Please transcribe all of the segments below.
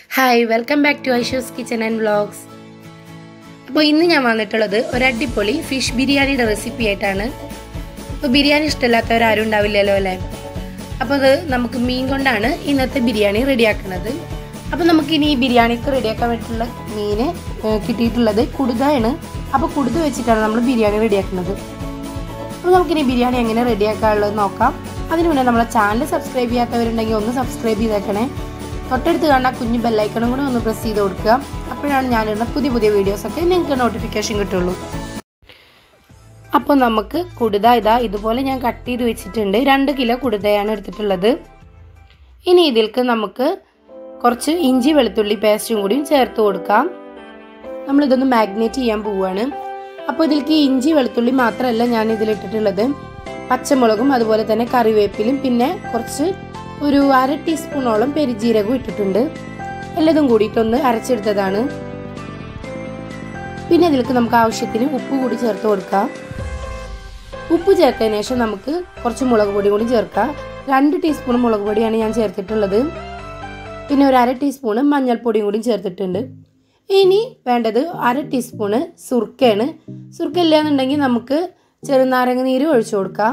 hi welcome back to Aishu's kitchen and vlogs അപ്പോൾ ഇന്ന് ഞാൻ വന്നിട്ടുള്ളത് ഒരു അടിപൊളി ഫിഷ് ബിരിയാണിയുടെ റെസിപ്പി ആയിട്ടാണ് അപ്പോൾ ബിരിയാണി ഇഷ്ടമില്ലാത്തവരാരും ഉണ്ടാവില്ലല്ലോ അല്ലേ അപ്പോൾ അത് നമുക്ക് മീൻ കൊണ്ടാണ് ഇന്നത്തെ ബിരിയാണി റെഡിയാക്കുന്നത് അപ്പോൾ നമുക്ക് ഇനി ഈ ബിരിയാണിക്ക് റെഡിയാക്കാൻ വേണ്ടിയിട്ടുള്ള മീൻ ഏഹ്, കിട്ടിയിട്ടുള്ളത് കുടുതയാണ് അപ്പോൾ കുടുത വെച്ചിട്ടാണ് നമ്മൾ ബിരിയാണി റെഡിയാക്കുന്നത് അപ്പോൾ നമുക്കിനി ബിരിയാണി എങ്ങനെ റെഡിയാക്കാനുള്ളത് നോക്കാം അതിന് മുന്നേ നമ്മളെ ചാനൽ സബ്സ്ക്രൈബ് ചെയ്യാത്തവരുണ്ടെങ്കിൽ ഒന്ന് സബ്സ്ക്രൈബ് ചെയ്തേക്കണേ തൊട്ടടുത്ത് കാണുന്ന കുഞ്ഞു ബെല്ലൈക്കണും കൂടെ ഒന്ന് പ്രസ് ചെയ്ത് കൊടുക്കുക അപ്പോഴാണ് ഞാനിടുന്ന പുതിയ പുതിയ വീഡിയോസൊക്കെ നിങ്ങൾക്ക് നോട്ടിഫിക്കേഷൻ കിട്ടുള്ളൂ അപ്പോൾ നമുക്ക് കുടുത ഇതാ ഇതുപോലെ ഞാൻ കട്ട് ചെയ്ത് വെച്ചിട്ടുണ്ട് രണ്ട് കിലോ കുടുതയാണ് എടുത്തിട്ടുള്ളത് ഇനി ഇതിൽക്ക് നമുക്ക് കുറച്ച് ഇഞ്ചി വെളുത്തുള്ളി പേസ്റ്റും കൂടിയും ചേർത്ത് കൊടുക്കാം നമ്മളിതൊന്ന് മാഗ്നേറ്റ് ചെയ്യാൻ പോവുകയാണ് അപ്പോൾ ഇതിലേക്ക് ഇഞ്ചി വെളുത്തുള്ളി മാത്രമല്ല ഞാൻ ഇതിലിട്ടിട്ടുള്ളത് പച്ചമുളകും അതുപോലെ തന്നെ കറിവേപ്പിലും പിന്നെ കുറച്ച് ഒരു അര ടീസ്പൂണോളം പെരിജീരകവും ഇട്ടിട്ടുണ്ട് എല്ലതും കൂടിയിട്ടൊന്ന് അരച്ചെടുത്തതാണ് പിന്നെ ഇതിലേക്ക് നമുക്ക് ആവശ്യത്തിന് ഉപ്പ് കൂടി ചേർത്ത് കൊടുക്കാം ഉപ്പ് ചേർത്തതിന് ശേഷം നമുക്ക് കുറച്ച് മുളക് പൊടി കൂടി ചേർക്കാം രണ്ട് ടീസ്പൂൺ മുളക് പൊടിയാണ് ഞാൻ ചേർത്തിട്ടുള്ളത് പിന്നെ ഒരു അര ടീസ്പൂണ് മഞ്ഞൾപ്പൊടിയും കൂടി ചേർത്തിട്ടുണ്ട് ഇനി വേണ്ടത് അര ടീസ്പൂണ് സുർക്കയാണ് സുർക്ക ഇല്ലാന്നുണ്ടെങ്കിൽ നമുക്ക് ചെറുനാരങ്ങ നീര് ഒഴിച്ചു കൊടുക്കാം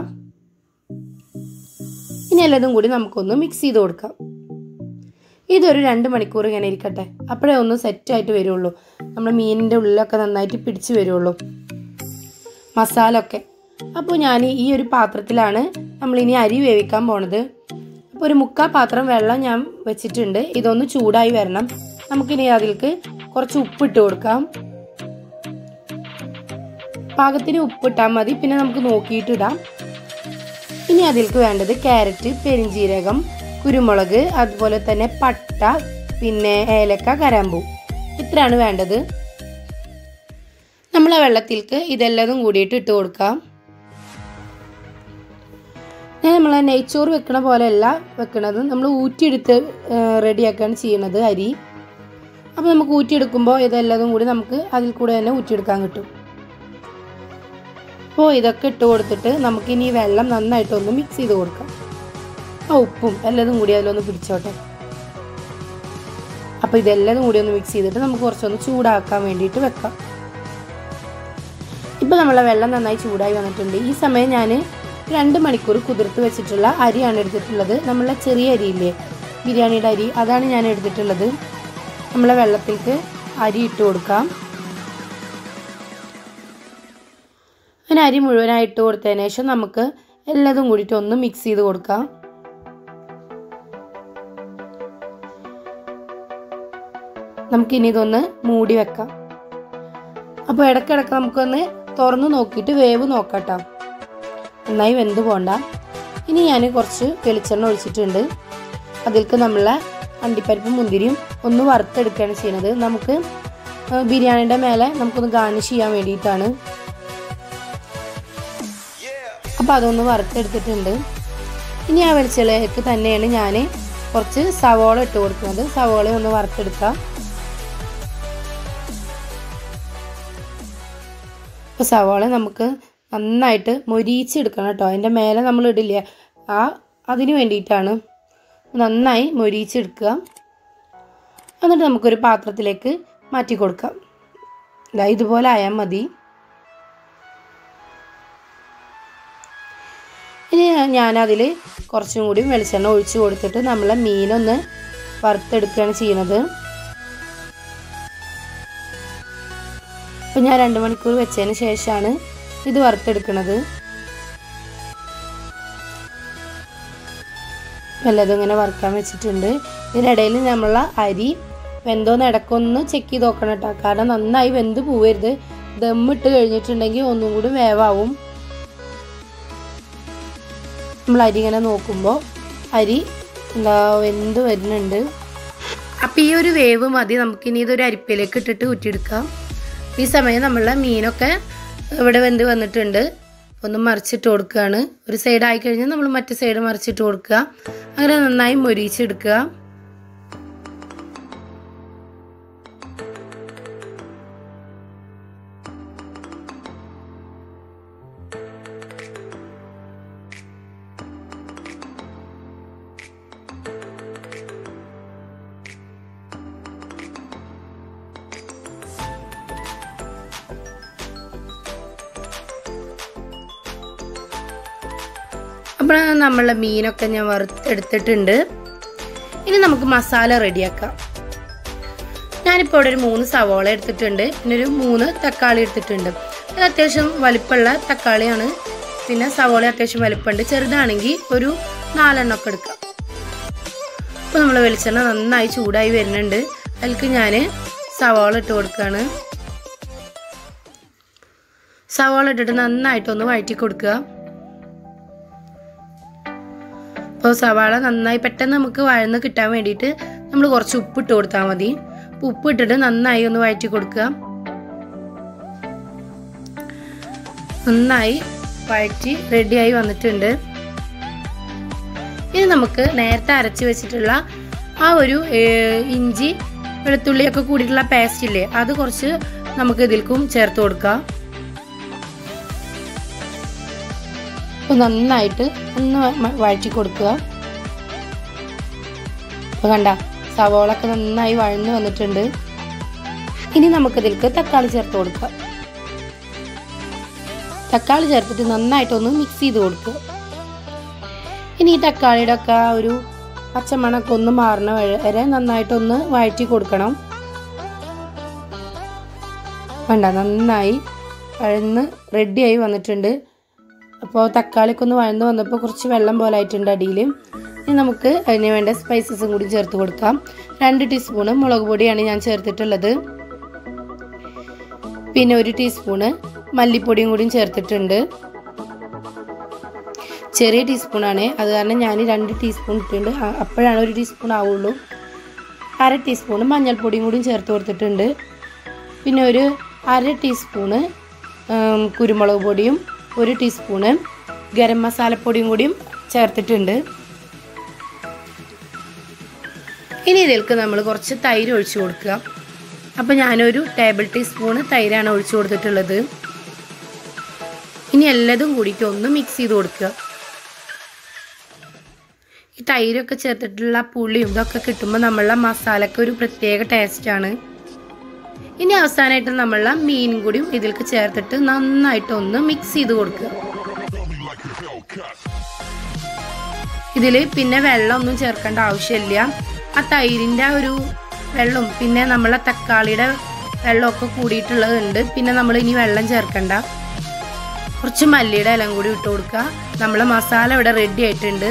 ഇനി എല്ലാതും കൂടി നമുക്കൊന്ന് മിക്സ് ചെയ്ത് കൊടുക്കാം ഇതൊരു രണ്ട് മണിക്കൂർ ഇങ്ങനെ ഇരിക്കട്ടെ അപ്പോഴേ ഒന്ന് സെറ്റായിട്ട് വരുള്ളൂ നമ്മുടെ മീനിൻ്റെ ഉള്ളിലൊക്കെ നന്നായിട്ട് പിടിച്ച് വരുള്ളൂ മസാല ഒക്കെ അപ്പോൾ ഞാൻ ഈ ഒരു പാത്രത്തിലാണ് നമ്മളിനി അരി വേവിക്കാൻ പോണത് അപ്പോൾ ഒരു മുക്കാൽ പാത്രം വെള്ളം ഞാൻ വെച്ചിട്ടുണ്ട് ഇതൊന്ന് ചൂടായി വരണം നമുക്കിനി അതിലേക്ക് കുറച്ച് ഉപ്പിട്ട് കൊടുക്കാം പാകത്തിന് ഉപ്പിട്ടാൽ മതി പിന്നെ നമുക്ക് നോക്കിയിട്ട് ഇടാം ഇനി അതിലേക്ക് വേണ്ടത് ക്യാരറ്റ് പെരിഞ്ചീരകം കുരുമുളക് അതുപോലെ തന്നെ പട്ട പിന്നെ ഏലക്ക കരാമ്പൂ ഇത്രയാണ് വേണ്ടത് നമ്മൾ ആ വെള്ളത്തിലേക്ക് ഇതെല്ലതും കൂടിയിട്ട് ഇട്ട് കൊടുക്കാം ഞാൻ നമ്മൾ നെയ്ച്ചോറ് വെക്കണ പോലെയല്ല വെക്കണത് നമ്മൾ ഊറ്റിയെടുത്ത് റെഡിയാക്കുകയാണ് ചെയ്യണത് അരി അപ്പോൾ നമുക്ക് ഊറ്റിയെടുക്കുമ്പോൾ ഇതെല്ലതും കൂടി നമുക്ക് അതിൽ കൂടെ തന്നെ ഊറ്റിയെടുക്കാൻ കിട്ടും അപ്പോൾ ഇതൊക്കെ ഇട്ട് കൊടുത്തിട്ട് നമുക്കിനി ഈ വെള്ളം നന്നായിട്ടൊന്ന് മിക്സ് ചെയ്ത് കൊടുക്കാം ആ ഉപ്പും എല്ലാതും കൂടി അതിലൊന്ന് പിടിച്ചോട്ടെ അപ്പോൾ ഇതെല്ലാം കൂടി ഒന്ന് മിക്സ് ചെയ്തിട്ട് നമുക്ക് കുറച്ചൊന്ന് ചൂടാക്കാൻ വേണ്ടിയിട്ട് വെക്കാം ഇപ്പോൾ നമ്മളെ വെള്ളം നന്നായി ചൂടായി വന്നിട്ടുണ്ട് ഈ സമയം ഞാൻ രണ്ട് മണിക്കൂർ കുതിർത്ത് വെച്ചിട്ടുള്ള അരിയാണ് എടുത്തിട്ടുള്ളത് നമ്മളെ ചെറിയ അരിയില്ലേ ബിരിയാണിയുടെ അരി അതാണ് ഞാൻ എടുത്തിട്ടുള്ളത് നമ്മളെ വെള്ളത്തിലേക്ക് അരി ഇട്ട് കൊടുക്കാം അങ്ങനെ അരി മുഴുവനായി ഇട്ട് കൊടുത്തതിന് ശേഷം നമുക്ക് എല്ലാതും കൂടിയിട്ട് ഒന്ന് മിക്സ് ചെയ്ത് കൊടുക്കാം നമുക്കിനി ഇതൊന്ന് മൂടി വെക്കാം അപ്പോൾ ഇടയ്ക്കിടയ്ക്ക് നമുക്കൊന്ന് തുറന്ന് നോക്കിയിട്ട് വേവ് നോക്കട്ടോ നന്നായി വെന്ത് പോണ്ട ഇനി ഞാൻ കുറച്ച് വെളിച്ചെണ്ണ ഒഴിച്ചിട്ടുണ്ട് അതിലേക്ക് നമ്മളെ അണ്ടിപ്പരിപ്പും മുന്തിരിയും ഒന്ന് വറുത്തെടുക്കുകയാണ് ചെയ്യുന്നത് നമുക്ക് ബിരിയാണിയുടെ മേലെ നമുക്കൊന്ന് ഗാർണിഷ് ചെയ്യാൻ വേണ്ടിയിട്ടാണ് അപ്പോൾ അതൊന്ന് വറുത്തെടുത്തിട്ടുണ്ട് ഇനി ആ വെളിച്ചെണ്ണയ്ക്ക് തന്നെയാണ് ഞാൻ കുറച്ച് സവോള ഇട്ട് കൊടുക്കുന്നത് സവോള ഒന്ന് വറുത്തെടുക്കാം അപ്പോൾ സവോള നമുക്ക് നന്നായിട്ട് മൊരിച്ചെടുക്കണം കേട്ടോ അതിൻ്റെ മേലെ നമ്മൾ ഇടില്ല ആ അതിന് വേണ്ടിയിട്ടാണ് നന്നായി മൊരിച്ചെടുക്കുക എന്നിട്ട് നമുക്കൊരു പാത്രത്തിലേക്ക് മാറ്റി കൊടുക്കാം ഇതാ ഇതുപോലെ ആയാൽ മതി ഇനി ഞാനതിൽ കുറച്ചും കൂടി വെളിച്ചെണ്ണ ഒഴിച്ച് കൊടുത്തിട്ട് നമ്മളെ മീനൊന്ന് വറുത്തെടുക്കുകയാണ് ചെയ്യുന്നത് അപ്പം ഞാൻ രണ്ട് മണിക്കൂർ വെച്ചതിന് ശേഷമാണ് ഇത് വറുത്തെടുക്കുന്നത് വല്ലതും ഇങ്ങനെ വറുക്കാൻ വെച്ചിട്ടുണ്ട് ഇതിനിടയിൽ നമ്മളെ അരി വെന്തോന്ന് ഇടയ്ക്കൊന്ന് ചെക്ക് ചെയ്ത് നോക്കണം കേട്ടോ കാരണം നന്നായി വെന്ത് പോവരുത് ദമ്മിട്ട് കഴിഞ്ഞിട്ടുണ്ടെങ്കിൽ ഒന്നും കൂടി വേവാവും നമ്മൾ അരി ഇങ്ങനെ നോക്കുമ്പോൾ അരി എന്താ വെന്ത് വരുന്നുണ്ട് അപ്പം ഈ ഒരു വേവ് മതി നമുക്കിനി ഇതൊരു അരിപ്പയിലേക്ക് ഇട്ടിട്ട് ഊറ്റിയെടുക്കാം ഈ സമയം നമ്മളെ മീനൊക്കെ ഇവിടെ വെന്ത് വന്നിട്ടുണ്ട് ഒന്ന് മറിച്ചിട്ട് കൊടുക്കുകയാണ് ഒരു സൈഡ് ആയി കഴിഞ്ഞാൽ നമ്മൾ മറ്റേ സൈഡ് മറിച്ചിട്ട് കൊടുക്കുക അങ്ങനെ നന്നായി മൊരിച്ചെടുക്കുക അപ്പോൾ നമ്മളെ മീനൊക്കെ ഞാൻ വറുത്തെടുത്തിട്ടുണ്ട് ഇനി നമുക്ക് മസാല റെഡിയാക്കാം ഞാനിപ്പോൾ ഇവിടെ ഒരു മൂന്ന് സവോള എടുത്തിട്ടുണ്ട് പിന്നെ ഒരു മൂന്ന് തക്കാളി എടുത്തിട്ടുണ്ട് ഇത് അത്യാവശ്യം വലിപ്പമുള്ള തക്കാളിയാണ് പിന്നെ സവോള അത്യാവശ്യം വലിപ്പമുണ്ട് ചെറുതാണെങ്കിൽ ഒരു നാലെണ്ണമൊക്കെ എടുക്കാം അപ്പോൾ നമ്മൾ വെളിച്ചെണ്ണ നന്നായി ചൂടായി വരുന്നുണ്ട് അതിലേക്ക് ഞാൻ സവോള ഇട്ട് കൊടുക്കുകയാണ് സവോള ഇട്ടിട്ട് നന്നായിട്ടൊന്ന് വഴറ്റി കൊടുക്കുക അപ്പോൾ സവാള നന്നായി പെട്ടെന്ന് നമുക്ക് വഴന്ന് കിട്ടാൻ വേണ്ടിയിട്ട് നമ്മൾ കുറച്ച് ഉപ്പിട്ട് കൊടുത്താൽ മതി ഉപ്പ് ഇട്ടിട്ട് നന്നായി ഒന്ന് വഴറ്റി കൊടുക്കുക നന്നായി വഴറ്റി റെഡിയായി വന്നിട്ടുണ്ട് ഇനി നമുക്ക് നേരത്തെ അരച്ച് വെച്ചിട്ടുള്ള ആ ഒരു ഇഞ്ചി വെളുത്തുള്ളിയൊക്കെ കൂടിയിട്ടുള്ള പേസ്റ്റ് ഇല്ലേ അത് കുറച്ച് നമുക്ക് ഇതിൽക്കും ചേർത്ത് കൊടുക്കാം അപ്പോൾ നന്നായിട്ട് ഒന്ന് വഴറ്റി കൊടുക്കുക അപ്പോൾ കണ്ട സവോളൊക്കെ നന്നായി വഴന്ന് വന്നിട്ടുണ്ട് ഇനി നമുക്കിതിലേക്ക് തക്കാളി ചേർത്ത് കൊടുക്കാം തക്കാളി ചേർത്തിട്ട് നന്നായിട്ടൊന്ന് മിക്സ് ചെയ്ത് കൊടുക്കുക ഇനി ഈ തക്കാളിയുടെ ഒക്കെ ഒരു പച്ചമണൊക്കെ ഒന്ന് മാറണ വരെ നന്നായിട്ടൊന്ന് വഴറ്റി കൊടുക്കണം വേണ്ട നന്നായി വഴന്ന് റെഡിയായി വന്നിട്ടുണ്ട് അപ്പോൾ തക്കാളിയൊക്കെ ഒന്ന് വഴന്ന് വന്നപ്പോൾ കുറച്ച് വെള്ളം പോലെ ആയിട്ടുണ്ട് അടിയിൽ ഇനി നമുക്ക് അതിന് വേണ്ട സ്പൈസസും കൂടി ചേർത്ത് കൊടുക്കാം രണ്ട് ടീസ്പൂണ് മുളക് പൊടിയാണ് ഞാൻ ചേർത്തിട്ടുള്ളത് പിന്നെ ഒരു ടീസ്പൂണ് മല്ലിപ്പൊടിയും കൂടിയും ചേർത്തിട്ടുണ്ട് ചെറിയ ടീസ്പൂണാണ് അത് കാരണം ഞാൻ രണ്ട് ടീസ്പൂൺ ഇട്ടിട്ടുണ്ട് അപ്പോഴാണ് ഒരു ടീസ്പൂൺ ആവുള്ളൂ അര ടീസ്പൂണ് മഞ്ഞൾപ്പൊടിയും കൂടിയും ചേർത്ത് കൊടുത്തിട്ടുണ്ട് പിന്നെ ഒരു അര ടീസ്പൂണ് കുരുമുളക് പൊടിയും ഒരു ടീസ്പൂണ് ഗരം മസാലപ്പൊടിയും കൂടിയും ചേർത്തിട്ടുണ്ട് ഇനി ഇതിലേക്ക് നമ്മൾ കുറച്ച് തൈര് ഒഴിച്ചു കൊടുക്കുക അപ്പോൾ ഞാനൊരു ടേബിൾ ടീസ്പൂണ് തൈരാണ് ഒഴിച്ചു കൊടുത്തിട്ടുള്ളത് ഇനി എല്ലാതും കൂടിയിട്ട് ഒന്ന് മിക്സ് ചെയ്ത് കൊടുക്കുക ഈ തൈരൊക്കെ ചേർത്തിട്ടുള്ള പുളിയും ഇതൊക്കെ കിട്ടുമ്പോൾ നമ്മളുടെ മസാലക്ക് ഒരു പ്രത്യേക ടേസ്റ്റാണ് ഇനി അവസാനമായിട്ട് നമ്മളുടെ മീനും കൂടിയും ഇതിലേക്ക് ചേർത്തിട്ട് നന്നായിട്ട് ഒന്ന് മിക്സ് ചെയ്ത് കൊടുക്കുക ഇതിൽ പിന്നെ വെള്ളമൊന്നും ചേർക്കേണ്ട ആവശ്യമില്ല ആ തൈരിൻ്റെ ഒരു വെള്ളവും പിന്നെ നമ്മളെ തക്കാളിയുടെ വെള്ളമൊക്കെ കൂടിയിട്ടുള്ളതുണ്ട് പിന്നെ നമ്മൾ ഇനി വെള്ളം ചേർക്കണ്ട കുറച്ച് മല്ലിയുടെ ഇലം കൂടി ഇട്ട് കൊടുക്കുക നമ്മളെ മസാല ഇവിടെ റെഡി ആയിട്ടുണ്ട്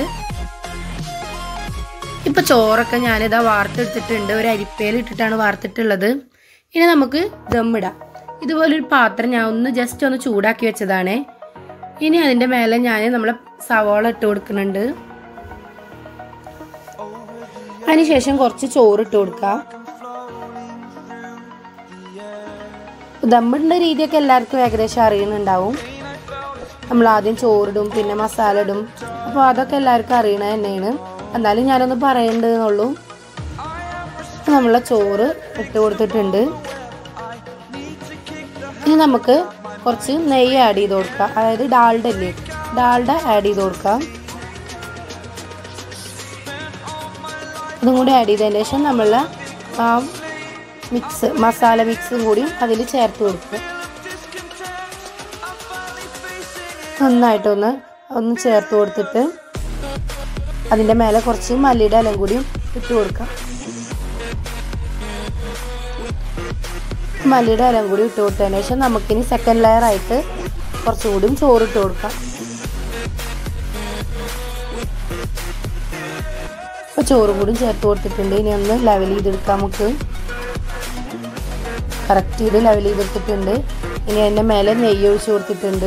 ഇപ്പൊ ചോറൊക്കെ ഞാനിതാ വാർത്തെടുത്തിട്ടുണ്ട് ഒരു അരിപ്പയിൽ ഇട്ടിട്ടാണ് വാർത്തിട്ടുള്ളത് ഇനി നമുക്ക് ദമ്മിടാം ഇതുപോലൊരു പാത്രം ഞാൻ ഒന്ന് ജസ്റ്റ് ഒന്ന് ചൂടാക്കി വെച്ചതാണ് ഇനി അതിൻ്റെ മേലെ ഞാൻ നമ്മളെ സവാള ഇട്ട് കൊടുക്കുന്നുണ്ട് അതിനുശേഷം കുറച്ച് ചോറ് ഇട്ട് കൊടുക്കാം ദമ്മിടുന്ന രീതിയൊക്കെ എല്ലാവർക്കും ഏകദേശം അറിയുന്നുണ്ടാവും നമ്മൾ ആദ്യം ചോറിടും പിന്നെ മസാല ഇടും അപ്പോൾ അതൊക്കെ എല്ലാവർക്കും അറിയണത് തന്നെയാണ് എന്നാലും ഞാനൊന്ന് പറയണ്ടെന്നുള്ളൂ നമ്മളെ ചോറ് ഇട്ട് കൊടുത്തിട്ടുണ്ട് ഇനി നമുക്ക് കുറച്ച് നെയ്യ് ആഡ് ചെയ്ത് കൊടുക്കാം അതായത് ഡാൽഡ ഇല്ലേ ഡാൽഡ ആഡ് ചെയ്ത് കൊടുക്കാം ഇതും കൂടി ആഡ് ചെയ്തതിന് ശേഷം നമ്മൾ ആ മിക്സ് മസാല മിക്സും കൂടി അതിൽ ചേർത്ത് കൊടുക്കുക നന്നായിട്ടൊന്ന് ഒന്ന് ചേർത്ത് കൊടുത്തിട്ട് അതിൻ്റെ മേലെ കുറച്ച് മല്ലിയുടെ ഇലം കൂടിയും ഇട്ട് കൊടുക്കാം മല്ലിയുടെ ഇലം കൂടി ഇട്ട് കൊടുത്തതിന് ശേഷം നമുക്കിനി സെക്കൻഡ് ലെയർ ആയിട്ട് കുറച്ചുകൂടിയും ചോറ് ഇട്ട് കൊടുക്കാം അപ്പോൾ ചോറും കൂടി ചേർത്ത് കൊടുത്തിട്ടുണ്ട് ഇനി ഒന്ന് ലെവൽ ചെയ്തെടുക്കാം നമുക്ക് കറക്റ്റ് ചെയ്ത് ലെവൽ ചെയ്തെടുത്തിട്ടുണ്ട് ഇനി അതിൻ്റെ മേലെ നെയ്യ് ഒഴിച്ച് കൊടുത്തിട്ടുണ്ട്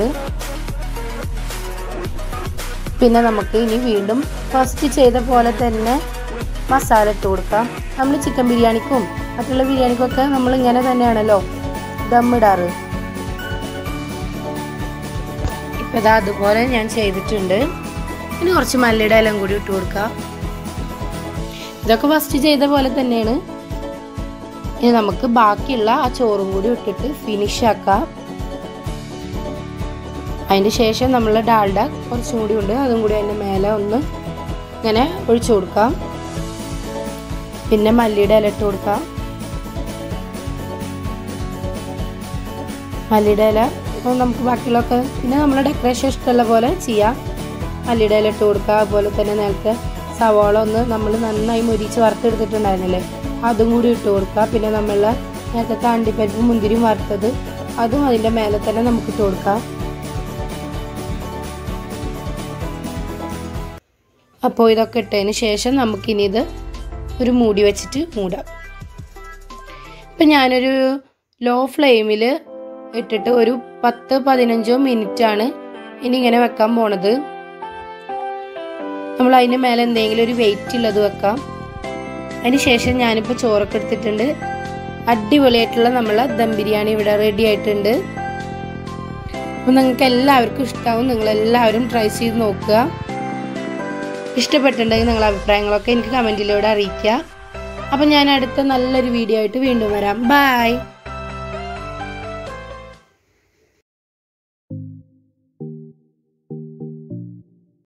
പിന്നെ നമുക്ക് ഇനി വീണ്ടും ഫസ്റ്റ് ചെയ്ത പോലെ തന്നെ മസാല ഇട്ട് കൊടുക്കാം നമ്മൾ ചിക്കൻ ബിരിയാണിക്കും മറ്റുള്ള ബിരിയാണിക്കൊക്കെ നമ്മൾ ഇങ്ങനെ തന്നെയാണല്ലോ ദമ്മിടാറ് ഇപ്പം ഇതാ അതുപോലെ ഞാൻ ചെയ്തിട്ടുണ്ട് ഇനി കുറച്ച് മല്ലിയുടെ ഇലം കൂടി ഇട്ട് കൊടുക്കാം ഇതൊക്കെ ഫസ്റ്റ് ചെയ്ത പോലെ തന്നെയാണ് ഇനി നമുക്ക് ബാക്കിയുള്ള ആ ചോറും കൂടി ഇട്ടിട്ട് ഫിനിഷ് ആക്കാം അതിന് ശേഷം നമ്മൾ ഡാൽഡ കുറച്ചും കൂടി ഉണ്ട് അതും കൂടി അതിൻ്റെ മേലെ ഒന്ന് ഇങ്ങനെ ഒഴിച്ചു കൊടുക്കാം പിന്നെ മല്ലിയുടെ ഇല ഇട്ട് കൊടുക്കാം മല്ലിയുടെ ഇല അപ്പോൾ നമുക്ക് ബാക്കിയുള്ളതൊക്കെ പിന്നെ നമ്മൾ ഡെക്കറേഷൻ ഇഷ്ടമുള്ള പോലെ ചെയ്യാം മല്ലിയുടെ ഇല ഇട്ട് കൊടുക്കുക അതുപോലെ തന്നെ നേരത്തെ സവാള ഒന്ന് നമ്മൾ നന്നായി മൊരിച്ച് വറുത്തെടുത്തിട്ടുണ്ടായിരുന്നില്ലേ അതും കൂടി ഇട്ട് കൊടുക്കുക പിന്നെ നമ്മൾ നേരത്തെ അണ്ടിപ്പരിപ്പ് മുന്തിരിയും വറുത്തത് അതും അതിൻ്റെ മേലെ തന്നെ നമുക്ക് ഇട്ട് കൊടുക്കാം അപ്പോൾ ഇതൊക്കെ ഇട്ടതിന് ശേഷം നമുക്കിനി ഇത് ഒരു മൂടി വെച്ചിട്ട് മൂടാം ഇപ്പം ഞാനൊരു ലോ ഫ്ലെയിമിൽ ഇട്ടിട്ട് ഒരു പത്ത് പതിനഞ്ചോ മിനിറ്റാണ് ഇനി ഇങ്ങനെ വെക്കാൻ പോണത് നമ്മൾ അതിൻ്റെ മേലെ എന്തെങ്കിലും ഒരു വെയിറ്റ് ഉള്ളത് വെക്കാം അതിന് ശേഷം ഞാനിപ്പോൾ ചോറൊക്കെ എടുത്തിട്ടുണ്ട് അടിപൊളിയായിട്ടുള്ള നമ്മളെ ദം ബിരിയാണി ഇവിടെ റെഡി ആയിട്ടുണ്ട് അപ്പം നിങ്ങൾക്ക് എല്ലാവർക്കും ഇഷ്ടമാവും നിങ്ങളെല്ലാവരും ട്രൈ ചെയ്ത് നോക്കുക ഇഷ്ടപ്പെട്ടിട്ടുണ്ടെങ്കിൽ നിങ്ങളുടെ അഭിപ്രായങ്ങളൊക്കെ എനിക്ക് കമൻറ്റിലൂടെ അറിയിക്കുക അപ്പം ഞാൻ അടുത്ത നല്ലൊരു വീഡിയോ ആയിട്ട് വീണ്ടും വരാം ബായ്